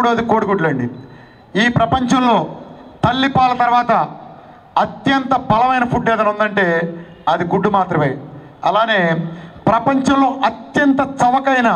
మూడోది కోడిగుడ్లు అండి ఈ ప్రపంచంలో తల్లిపాల తర్వాత అత్యంత బలమైన ఫుడ్ ఏదైనా ఉందంటే అది గుడ్డు మాత్రమే అలానే ప్రపంచంలో అత్యంత చవకైన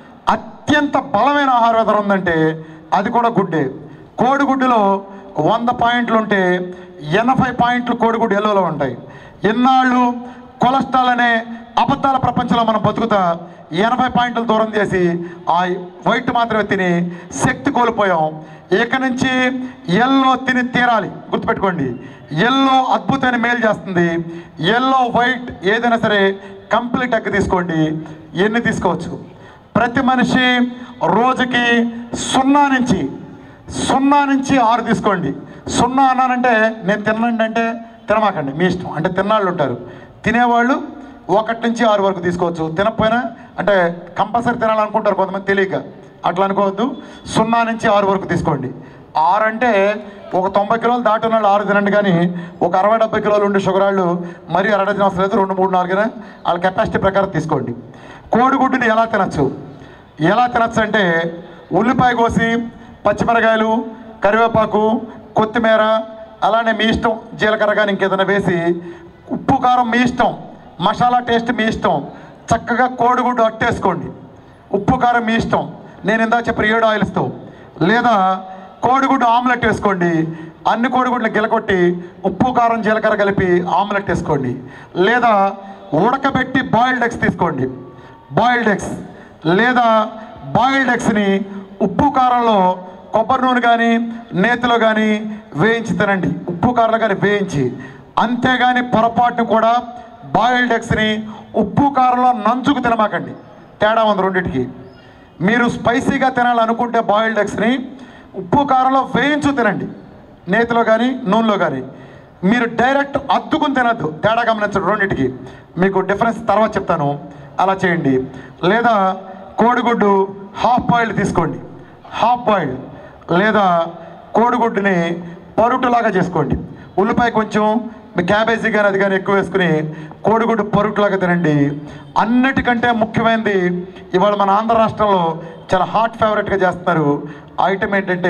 అత్యంత బలమైన ఆహారం ఏదైనా ఉందంటే అది కూడా గుడ్డే కోడిగుడ్డులో వంద పాయింట్లు ఉంటే ఎనభై పాయింట్లు కోడిగుడ్డు ఎల్లోలో ఉంటాయి ఎన్నాళ్ళు కొలెస్ట్రాల్ అనే అబద్ధాల ప్రపంచంలో మనం బతుకుతా ఎనభై పాయింట్లు దూరం చేసి ఆ వైట్ మాత్రమే తిని శక్తి కోల్పోయాం ఇక నుంచి ఎల్లో తిని తీరాలి గుర్తుపెట్టుకోండి ఎల్లో అద్భుతమైన మేలు చేస్తుంది ఎల్లో వైట్ ఏదైనా సరే కంప్లీట్ ఎగ్ తీసుకోండి ఎన్ని తీసుకోవచ్చు ప్రతి మనిషి రోజుకి సున్నా నుంచి సున్నా నుంచి ఆరు తీసుకోండి సున్నా అన్నానంటే నేను తినండి అంటే తినమాకండి మీ ఇష్టం అంటే తిన్నాళ్ళు ఉంటారు తినేవాళ్ళు ఒకటి నుంచి ఆరు వరకు తీసుకోవచ్చు తినకపోయినా అంటే కంపల్సరీ తినాలనుకుంటారు కొంతమంది తెలియక అట్లా అనుకోవద్దు సున్నా నుంచి ఆరు వరకు తీసుకోండి ఆరు అంటే ఒక తొంభై కిలోలు దాటి ఉన్న వాళ్ళు ఆరు తినండి కానీ ఒక అరవై డెబ్బై కిలోలు ఉండే షుగర్ వాళ్ళు మరీ అరవై తిన అవసరం లేదు రెండు మూడు నాలుగునే వాళ్ళ కెపాసిటీ ప్రకారం తీసుకోండి కోడిగుడ్డుని ఎలా తినచ్చు ఎలా తినచ్చు అంటే ఉల్లిపాయ కోసి పచ్చిమిరకాయలు కరివేపాకు కొత్తిమీర అలానే మీ ఇష్టం జీలకర్ర కానీ ఇంకేదైనా వేసి ఉప్పు కారం మీ ఇష్టం మసాలా టేస్ట్ మీ ఇష్టం చక్కగా కోడిగుడ్డు అట్టేసుకోండి ఉప్పు కారం మీ ఇష్టం నేను ఇందాక చెప్పిన ఏడు ఆయిల్స్తో లేదా కోడిగుడ్డు ఆమ్లెట్ వేసుకోండి అన్ని కోడిగుడ్లు గిలకొట్టి ఉప్పు కారం జీలకర్ర కలిపి ఆమ్లెట్ వేసుకోండి లేదా ఉడకబెట్టి బాయిల్డ్ ఎగ్స్ తీసుకోండి బాయిల్డ్ ఎగ్స్ లేదా బాయిల్డ్ ఎగ్స్ని ఉప్పు కారంలో కొబ్బరి నూనె కానీ నేతిలో కానీ వేయించి తినండి ఉప్పు కారంలో కానీ వేయించి అంతేగాని పొరపాటును కూడా బాయిల్డ్ ఎగ్స్ని ఉప్పు కారంలో నంచుకు తినమాకండి తేడా ఉంది రెండింటికి మీరు స్పైసీగా తినాలనుకుంటే బాయిల్డ్ ఎగ్స్ని ఉప్పు కారంలో వేయించు తినండి నేతిలో కానీ నూనెలో కానీ మీరు డైరెక్ట్ అద్దుకుని తినద్దు తేడా గమనించండి రెండింటికి మీకు డిఫరెన్స్ తర్వాత చెప్తాను అలా చేయండి లేదా కోడిగుడ్డు హాఫ్ బాయిల్డ్ తీసుకోండి హాఫ్ బాయిల్డ్ లేదా కోడిగుడ్డుని పరుటులాగా చేసుకోండి ఉల్లిపాయ కొంచెం మీ క్యాబేజీ కానీ అది కానీ ఎక్కువ వేసుకుని కోడిగుడ్డు పరుటులాగా తినండి అన్నిటికంటే ముఖ్యమైనది ఇవాళ మన ఆంధ్ర రాష్ట్రంలో చాలా హాట్ ఫేవరెట్గా చేస్తున్నారు ఐటమ్ ఏంటంటే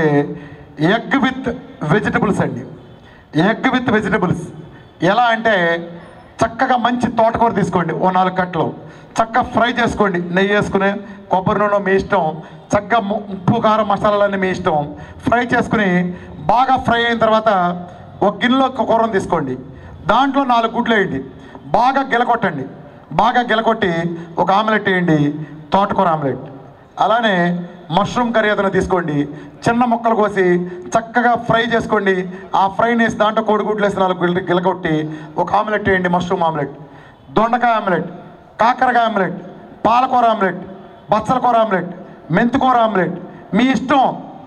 ఎగ్ విత్ వెజిటబుల్స్ అండి ఎగ్ విత్ వెజిటబుల్స్ ఎలా అంటే చక్కగా మంచి తోటకూర తీసుకోండి ఓ నాలుగు కట్టలు చక్కగా ఫ్రై చేసుకోండి నెయ్యి వేసుకుని కొబ్బరి నూనె మీ ఇష్టం చక్కగా ము- ఉప్పు కారం మసాలాలన్నీ మీ ఇష్టం ఫ్రై చేసుకుని బాగా ఫ్రై అయిన తర్వాత ఒక గిన్నెలో ఒక కూరను తీసుకోండి దాంట్లో నాలుగు గుడ్లు వేయండి బాగా గిలకొట్టండి బాగా గిలకొట్టి ఒక ఆమ్లెట్ వేయండి తోటకూర ఆమ్లెట్ అలానే మష్రూమ్ కర్రీ ఏదైనా తీసుకోండి చిన్న ముక్కలు కోసి చక్కగా ఫ్రై చేసుకోండి ఆ ఫ్రైని వేసి దాంట్లో కోడిగుడ్లు వేసి నాలుగు గిల గిలకొట్టి ఒక ఆమ్లెట్ వేయండి మష్రూమ్ ఆమ్లెట్ దొండకాయ ఆమ్లెట్ కాకరకాయ ఆమ్లెట్ పాలకూర ఆమ్లెట్ బచ్చల కూర ఆమ్లెట్ మెంతికూర ఆమ్లెట్ మీ ఇష్టం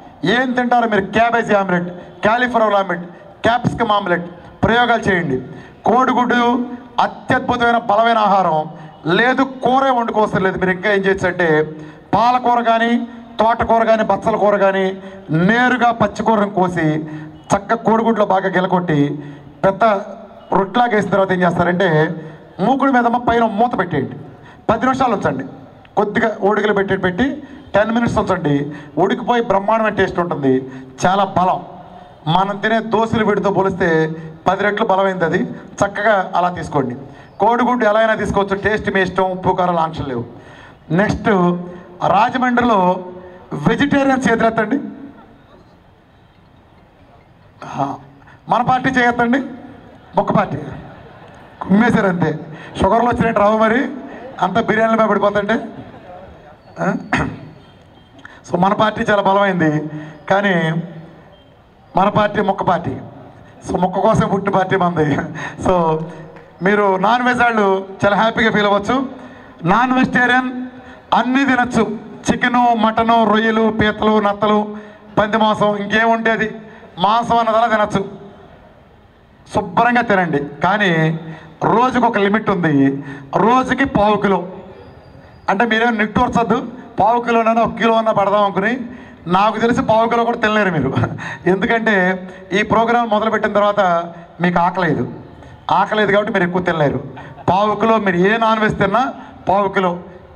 ఏం తింటారో మీరు cabbage omelette cauliflower omelette capsicum omelette ప్రయోగాలు చేయండి కోడిగుడ్డు అత్యద్భుతమైన బలమైన ఆహారం లేదు కూరే వండుకోవసరం లేదు మీరు ఇంకా ఏం చేయొచ్చు అంటే పాలకూర కానీ తోటకూర కానీ బచ్చల కూర కానీ నేరుగా పచ్చికూరను కోసి చక్క కోడిగుడ్లో బాగా గెలకొట్టి పెద్ద రొట్లాగా వేసిన తర్వాత ఏం చేస్తారంటే మూకుడి మీద పైన మూత పెట్టేయండి పది నిమిషాలు ఉంచండి కొద్దిగా ఓడికలు పెట్టి పెట్టి టెన్ మినిట్స్ ఉంచండి ఉడికిపోయి బ్రహ్మాండమైన టేస్ట్ ఉంటుంది చాలా బలం మనం తినే దోశలు వీటితో పోలిస్తే పది రెట్లు బలమైంది అది చక్కగా అలా తీసుకోండి కోడిగుడ్డు ఎలా అయినా తీసుకోవచ్చు టేస్ట్ మీ ఇష్టం ఉప్పు కారాలు ఆంక్షలు లేవు నెక్స్ట్ రాజమండ్రిలో వెజిటేరియన్స్ ఎదురెత్తండి ఆ, మన పార్టీ చేయొద్దండి ఒక్క పార్టీ కుమ్మేశారు అంతే షుగర్లు వచ్చినట్టు రావు మరి అంత బిర్యానీలు మీద పడిపోతుంటే ఆ? సో మన పార్టీ చాలా బలమైంది కానీ మన పార్టీ మొక్క పార్టీ సో మొక్క కోసం పుట్టిన పార్టీ మంది సో మీరు నాన్ వెజ్ వాళ్ళు చాలా హ్యాపీగా ఫీల్ అవ్వచ్చు నాన్ వెజిటేరియన్ అన్నీ తినచ్చు చికెను మటను రొయ్యలు పీతలు నత్తలు పంది మాంసం ఇంకేముంటేది మాంసం అన్నదలా తినచ్చు శుభ్రంగా తినండి కానీ రోజుకు ఒక లిమిట్ ఉంది రోజుకి పావు కిలో అంటే మీరేం నిట్టూర్చొద్దు పావు కిలోనైనా ఒక కిలో అన్నా పడదాం అనుకుని నాకు తెలిసి పావు కిలో కూడా తినలేరు మీరు ఎందుకంటే ఈ ప్రోగ్రాం మొదలుపెట్టిన తర్వాత మీకు ఆకలేదు ఆకలేదు కాబట్టి మీరు ఎక్కువ తినలేరు పావు కిలో మీరు ఏ నాన్ వెజ్ తిన్నా పావు కిలో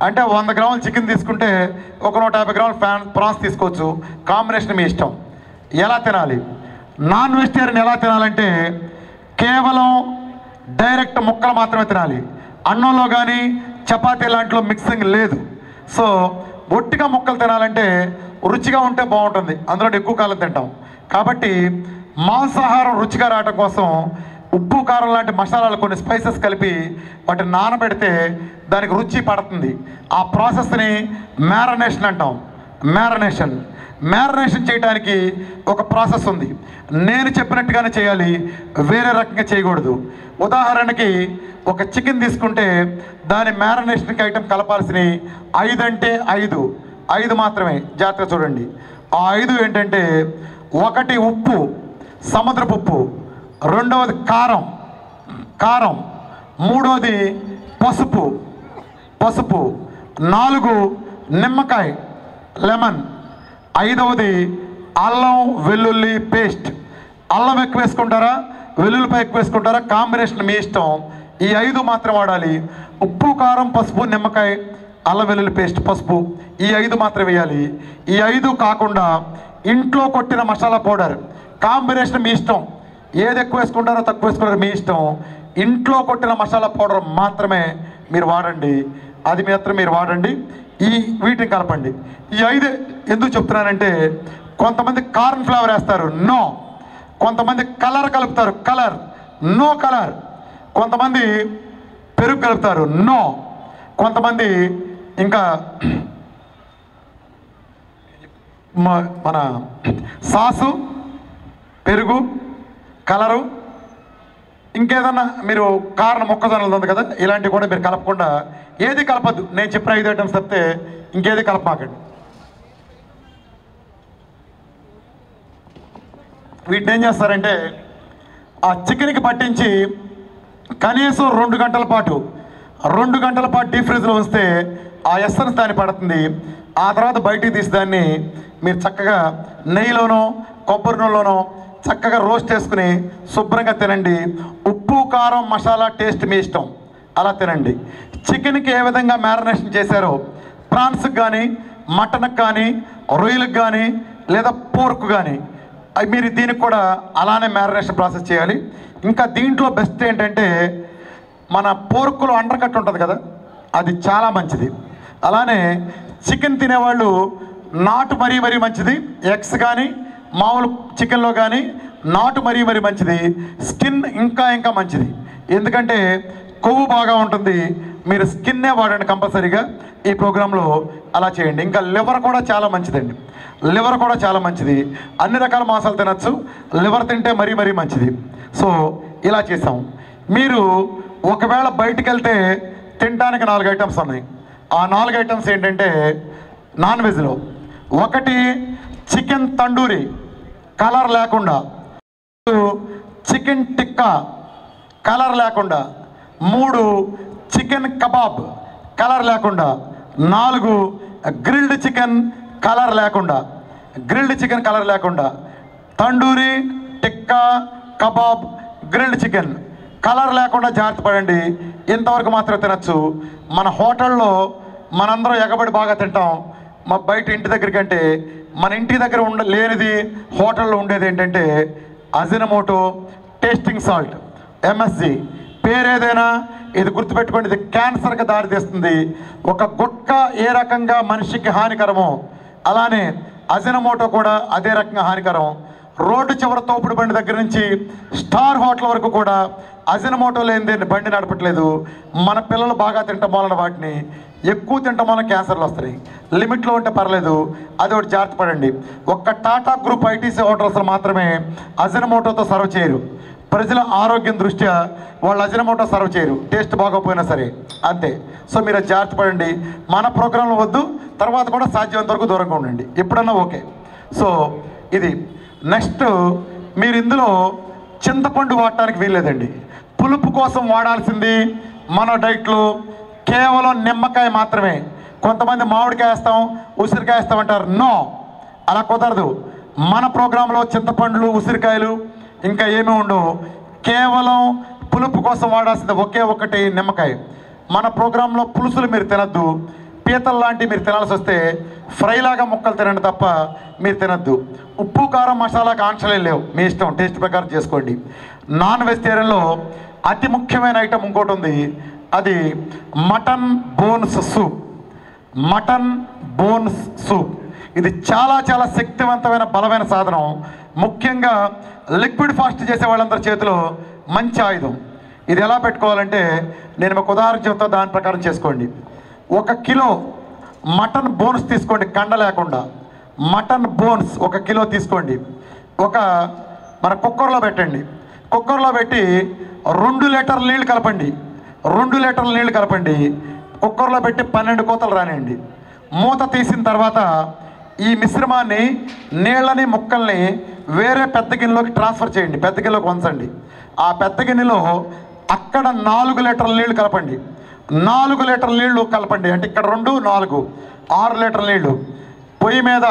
అంటే వంద గ్రాముల చికెన్ తీసుకుంటే ఒక నూట యాభై గ్రాముల ఫ్యాన్ ప్రాన్స్ తీసుకోవచ్చు కాంబినేషన్ మీ ఇష్టం ఎలా తినాలి నాన్ వెజిటేరియన్ ఎలా తినాలంటే కేవలం డైరెక్ట్ ముక్కలు మాత్రమే తినాలి అన్నంలో కానీ చపాతీ లాంటిలో మిక్సింగ్ లేదు సో ఒట్టిగా ముక్కలు తినాలంటే రుచిగా ఉంటే బాగుంటుంది అందులో ఎక్కువ కాలం తింటాం కాబట్టి మాంసాహారం రుచిగా రావడం కోసం ఉప్పు కారం లాంటి మసాలాలు కొన్ని స్పైసెస్ కలిపి వాటిని నానబెడితే దానికి రుచి పడుతుంది ఆ ప్రాసెస్ని మ్యారనేషన్ అంటాం మ్యారనేషన్ మ్యారినేషన్ చేయడానికి ఒక ప్రాసెస్ ఉంది నేను చెప్పినట్టుగానే చేయాలి వేరే రకంగా చేయకూడదు ఉదాహరణకి ఒక చికెన్ తీసుకుంటే దాని మ్యారినేషన్కి ఐటెం కలపాల్సినవి ఐదు అంటే ఐదు ఐదు మాత్రమే జాగ్రత్తగా చూడండి ఆ ఐదు ఏంటంటే ఒకటి ఉప్పు సముద్రపు ఉప్పు రెండవది కారం కారం మూడవది పసుపు పసుపు నాలుగు నిమ్మకాయ లెమన్ ఐదవది అల్లం వెల్లుల్లి పేస్ట్ అల్లం ఎక్కువ వేసుకుంటారా వెల్లుల్లిపాయ ఎక్కువ వేసుకుంటారా కాంబినేషన్ మీ ఇష్టం ఈ ఐదు మాత్రం వాడాలి ఉప్పు కారం పసుపు నిమ్మకాయ అల్లం వెల్లుల్లి పేస్ట్ పసుపు ఈ ఐదు మాత్రం వేయాలి ఈ ఐదు కాకుండా ఇంట్లో కొట్టిన మసాలా పౌడర్ కాంబినేషన్ మీ ఇష్టం ఏది ఎక్కువ వేసుకుంటారో తక్కువ వేసుకుంటారో మీ ఇష్టం ఇంట్లో కొట్టిన మసాలా పౌడర్ మాత్రమే మీరు వాడండి అది మాత్రం మీరు వాడండి ఈ వీటిని కలపండి ఈ ఐదు ఎందుకు చెప్తున్నానంటే కొంతమంది కార్న్ ఫ్లేవర్ వేస్తారు నో కొంతమంది కలర్ కలుపుతారు కలర్ నో కలర్ కొంతమంది పెరుగు కలుపుతారు నో కొంతమంది ఇంకా మ- మన సాసు పెరుగు కలరు ఇంకేదన్నా మీరు కారణం మొక్కజొన్నలు ఉంది కదా ఇలాంటివి కూడా మీరు కలపకుండా ఏది కలపద్దు నేను చెప్పిన ఐదు ఐటమ్స్ తప్పితే ఇంకేది కలపమాకండి వీటిని ఏం చేస్తారంటే ఆ చికెన్కి పట్టించి కనీసం రెండు గంటల పాటు రెండు గంటల పాటు డీప్ ఫ్రిడ్జ్లో ఉంచితే ఆ ఎస్సెన్స్ దాన్ని పడుతుంది ఆ తర్వాత బయటికి తీసి దాన్ని మీరు చక్కగా నెయ్యిలోనో కొబ్బరి నూనెలోనో చక్కగా రోస్ట్ చేసుకుని శుభ్రంగా తినండి ఉప్పు కారం మసాలా టేస్ట్ మీ ఇష్టం అలా తినండి చికెన్కి ఏ విధంగా మ్యారినేషన్ చేశారో ప్రాన్స్కి కానీ మటన్కి కానీ రొయ్యలకు కానీ లేదా పోర్క్ కానీ అవి మీరు దీనికి కూడా అలానే మ్యారినేషన్ ప్రాసెస్ చేయాలి ఇంకా దీంట్లో బెస్ట్ ఏంటంటే మన పోర్కులో అండర్ కట్ ఉంటుంది కదా అది చాలా మంచిది అలానే చికెన్ తినేవాళ్ళు నాటు మరీ మరీ మంచిది ఎగ్స్ కానీ మామూలు చికెన్లో కానీ నాటు మరీ మరీ మంచిది స్కిన్ ఇంకా ఇంకా మంచిది ఎందుకంటే కొవ్వు బాగా ఉంటుంది మీరు స్కిన్నే వాడండి కంపల్సరీగా ఈ ప్రోగ్రాంలో అలా చేయండి ఇంకా లివర్ కూడా చాలా మంచిదండి లివర్ కూడా చాలా మంచిది అన్ని రకాల మాంసాలు తినచ్చు లివర్ తింటే మరీ మరీ మంచిది సో ఇలా చేసాం మీరు ఒకవేళ బయటికి వెళ్తే తినడానికి నాలుగు ఐటమ్స్ ఉన్నాయి ఆ నాలుగు ఐటమ్స్ ఏంటంటే నాన్ వెజ్లో ఒకటి చికెన్ తండూరి కలర్ లేకుండా చికెన్ టిక్కా కలర్ లేకుండా మూడు చికెన్ కబాబ్ కలర్ లేకుండా నాలుగు గ్రిల్డ్ చికెన్ కలర్ లేకుండా గ్రిల్డ్ చికెన్ కలర్ లేకుండా tandoori tikka kebab grilled chicken colour లేకుండా జాగ్రత్త పడండి ఇంతవరకు మాత్రం తినచ్చు మన హోటల్లో మనందరం ఎగబడి బాగా తింటాం మా బయట ఇంటి దగ్గర కంటే మన ఇంటి దగ్గర ఉండ లేనిది హోటల్లో ఉండేది ఏంటంటే అజినమోటో టేస్టింగ్ సాల్ట్ ఎంఎస్జి పేరేదైనా ఇది గుర్తుపెట్టుకోండి ఇది క్యాన్సర్కి దారితీస్తుంది ఒక గుట్క ఏ రకంగా మనిషికి హానికరమో అలానే అజినమోటో కూడా అదే రకంగా హానికరం రోడ్డు చివర తోపుడు బండి దగ్గర నుంచి స్టార్ హోటల్ వరకు కూడా అజినమోటో లేనిదే బండి నడపట్లేదు మన పిల్లలు బాగా తింటాం వలన వాటిని ఎక్కువ తింటాం వలన క్యాన్సర్లు వస్తాయి లిమిట్లో ఉంటే పర్లేదు అది ఒకటి జాగ్రత్త పడండి ఒక్క టాటా గ్రూప్ ఐటీసీ హోటల్స్ మాత్రమే అజినమోటోతో సర్వ్ చేయరు ప్రజల ఆరోగ్యం దృష్ట్యా వాళ్ళు అజినమోటో సర్వ్ చేయరు టేస్ట్ బాగోపోయినా సరే అంతే సో మీరు అది జాగ్రత్త పడండి మన ప్రోగ్రాంలో వద్దు తర్వాత కూడా సాధ్యమైనంత వరకు దూరంగా ఉండండి ఎప్పుడన్నా ఓకే సో ఇది నెక్స్ట్ మీరు ఇందులో చింతపండు వాడటానికి వీల్లేదండి పులుపు కోసం వాడాల్సింది మన డైట్లో కేవలం నిమ్మకాయ మాత్రమే కొంతమంది మామిడికాయ వేస్తాం ఉసిరికాయ వేస్తాం అంటారు నో అలా కుదరదు మన ప్రోగ్రాంలో చింతపండ్లు ఉసిరికాయలు ఇంకా ఏమీ ఉండవు కేవలం పులుపు కోసం వాడాల్సింది ఒకే ఒకటి నిమ్మకాయ మన ప్రోగ్రాంలో పులుసులు మీరు తినద్దు పీతలు లాంటి మీరు తినాల్సి వస్తే ఫ్రైలాగా ముక్కలు తినండి తప్ప మీరు తినద్దు ఉప్పు కారం మసాలా కాంక్షలే లేవు మీ ఇష్టం టేస్ట్ ప్రకారం చేసుకోండి నాన్ వెజిటేరియన్లో అతి ముఖ్యమైన ఐటమ్ ఇంకోటి ఉంది అది mutton bones soup mutton bones soup ఇది చాలా చాలా శక్తివంతమైన బలమైన సాధనం ముఖ్యంగా లిక్విడ్ ఫాస్ట్ చేసే వాళ్ళందరి చేతిలో మంచి ఆయుధం ఇది ఎలా పెట్టుకోవాలంటే నేను ఒక ఉదాహరణ చెప్తా దాని ప్రకారం చేసుకోండి ఒక కిలో మటన్ బోన్స్ తీసుకోండి కండ లేకుండా మటన్ బోన్స్ ఒక కిలో తీసుకోండి ఒక మన కుక్కర్లో పెట్టండి కుక్కర్లో పెట్టి రెండు లీటర్ నీళ్లు కలపండి రెండు లీటర్ల నీళ్లు కలపండి కుక్కర్లో పెట్టి పన్నెండు కోతలు రానియండి మూత తీసిన తర్వాత ఈ మిశ్రమాన్ని నీళ్ళని ముక్కల్ని వేరే పెద్ద గిన్నెలోకి ట్రాన్స్ఫర్ చేయండి పెద్ద గిన్నెలోకి వంచండి ఆ పెద్ద గిన్నెలో అక్కడ నాలుగు లీటర్ల నీళ్లు కలపండి నాలుగు లీటర్ల నీళ్లు కలపండి అంటే ఇక్కడ రెండు నాలుగు ఆరు లీటర్ల నీళ్లు పొయ్యి మీద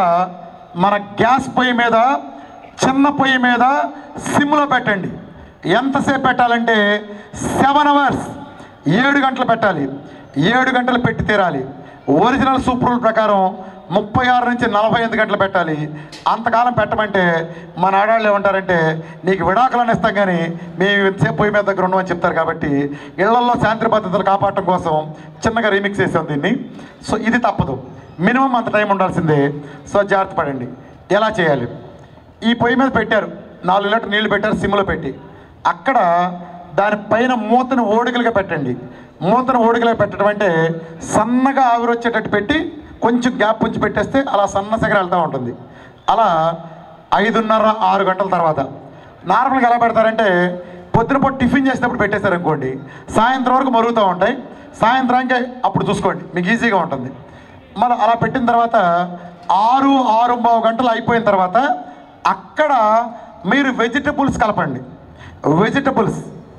మన గ్యాస్ పొయ్యి మీద చిన్న పొయ్యి మీద సిమ్లో పెట్టండి ఎంతసేపు పెట్టాలంటే సెవెన్ అవర్స్ ఏడు గంటలు పెట్టాలి ఏడు గంటలు పెట్టి తీరాలి ఒరిజినల్ సూప్ రూల్ ప్రకారం ముప్పై ఆరు నుంచి నలభై ఎనిమిది గంటలు పెట్టాలి అంతకాలం పెట్టమంటే మన ఆడవాళ్ళు ఏమంటారంటే నీకు విడాకులను ఇస్తాం కానీ మేము ఇంతసేపు పొయ్యి మీద దగ్గర ఉండమని చెప్తారు కాబట్టి ఇళ్లలో శాంతి భద్రతలు కాపాడటం కోసం చిన్నగా రీమిక్స్ చేసాం దీన్ని సో ఇది తప్పదు మినిమం అంత టైం ఉండాల్సిందే సో జాగ్రత్త పడండి ఎలా చేయాలి ఈ పొయ్యి మీద పెట్టారు నాలుగు లీటర్ నీళ్లు పెట్టారు సిమ్లో పెట్టి అక్కడ దానిపైన మూతను ఓడికలుగా పెట్టండి మూతను ఓడికలుగా పెట్టడం అంటే సన్నగా ఆవిరి వచ్చేటట్టు పెట్టి కొంచెం గ్యాప్ ఉంచి పెట్టేస్తే అలా సన్న సగర వెళ్తూ ఉంటుంది అలా ఐదున్నర ఆరు గంటల తర్వాత నార్మల్గా ఎలా పెడతారంటే పొద్దున పూట టిఫిన్ చేసేటప్పుడు పెట్టేశారు అనుకోండి సాయంత్రం వరకు మరుగుతూ ఉంటాయి సాయంత్రానికి అప్పుడు చూసుకోండి మీకు ఈజీగా ఉంటుంది మళ్ళీ అలా పెట్టిన తర్వాత ఆరు ఆరు బావు గంటలు అయిపోయిన తర్వాత అక్కడ మీరు వెజిటబుల్స్ కలపండి వెజిటబుల్స్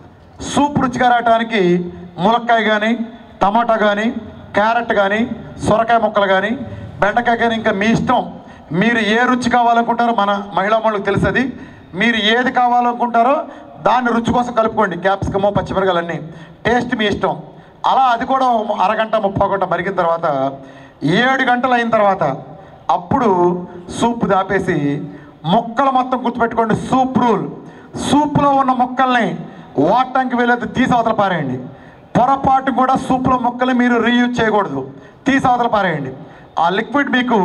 సూప్ రుచిగా రావడానికి ములక్కాయ కానీ టమాటా కానీ క్యారెట్ కానీ సొరకాయ ముక్కలు కానీ బెండకాయ కానీ ఇంకా మీ ఇష్టం మీరు ఏ రుచి కావాలనుకుంటారో మన మహిళా మనులకు తెలుసది మీరు ఏది కావాలనుకుంటారో దాన్ని రుచి కోసం కలుపుకోండి క్యాప్సికము పచ్చిమిరకాయలు అన్నీ టేస్ట్ మీ ఇష్టం అలా అది కూడా ఒక అరగంట ముప్పై గంట మరిగిన తర్వాత ఏడు గంటలు అయిన తర్వాత అప్పుడు సూప్ దాపేసి మొక్కలు మొత్తం గుర్తుపెట్టుకోండి సూప్ రూల్ సూప్లో ఉన్న మొక్కల్ని వాడటానికి వెళ్ళేది తీసి అవతల పారేయండి పొరపాటు కూడా సూప్లో మొక్కలు మీరు రీయూజ్ చేయకూడదు తీసి అవతల పారేయండి ఆ లిక్విడ్ మీకు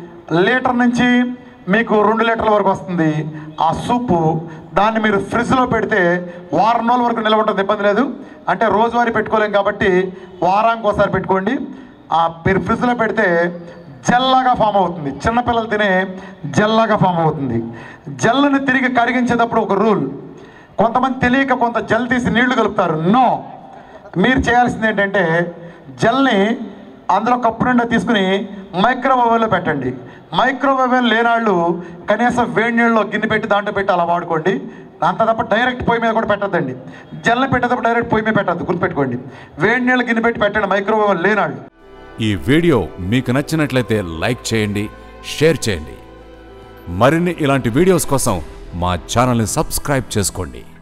లీటర్ నుంచి మీకు రెండు లీటర్ల వరకు వస్తుంది ఆ సూపు దాన్ని మీరు ఫ్రిడ్జ్లో పెడితే వారం రోజుల వరకు నిలవ ఉంటుంది ఇబ్బంది లేదు అంటే రోజువారీ పెట్టుకోలేం కాబట్టి వారానికి ఒకసారి పెట్టుకోండి ఆ మీరు ఫ్రిడ్జ్లో పెడితే జెల్లాగా ఫామ్ అవుతుంది చిన్నపిల్లలు తినే జెల్లాగా ఫామ్ అవుతుంది జెల్లని తిరిగి కరిగించేటప్పుడు ఒక రూల్ కొంతమంది తెలియక కొంత జెల్ తీసి నీళ్లు కలుపుతారు నో మీరు చేయాల్సింది ఏంటంటే జెల్ని అందులో కప్పు నిండా తీసుకుని మైక్రోవేవ్లో పెట్టండి మైక్రోవేవ్ లేనాళ్ళు కనీసం వేడి నీళ్ళలో గిన్నె పెట్టి దాంట్లో పెట్టి అలా వాడుకోండి అంత తప్ప డైరెక్ట్ పొయ్యి మీద కూడా పెట్టద్దండి జెల్ని పెట్టేటప్పుడు డైరెక్ట్ పొయ్యి మీద పెట్టద్దు గుర్తుపెట్టుకోండి వేడి నీళ్ళు గిన్నె పెట్టి పెట్టండి మైక్రోవేవ్ లేనాళ్ళు ఈ వీడియో మీకు నచ్చినట్లయితే లైక్ చేయండి షేర్ చేయండి మరిన్ని ఇలాంటి వీడియోస్ కోసం మా ఛానల్ని సబ్స్క్రైబ్ చేసుకోండి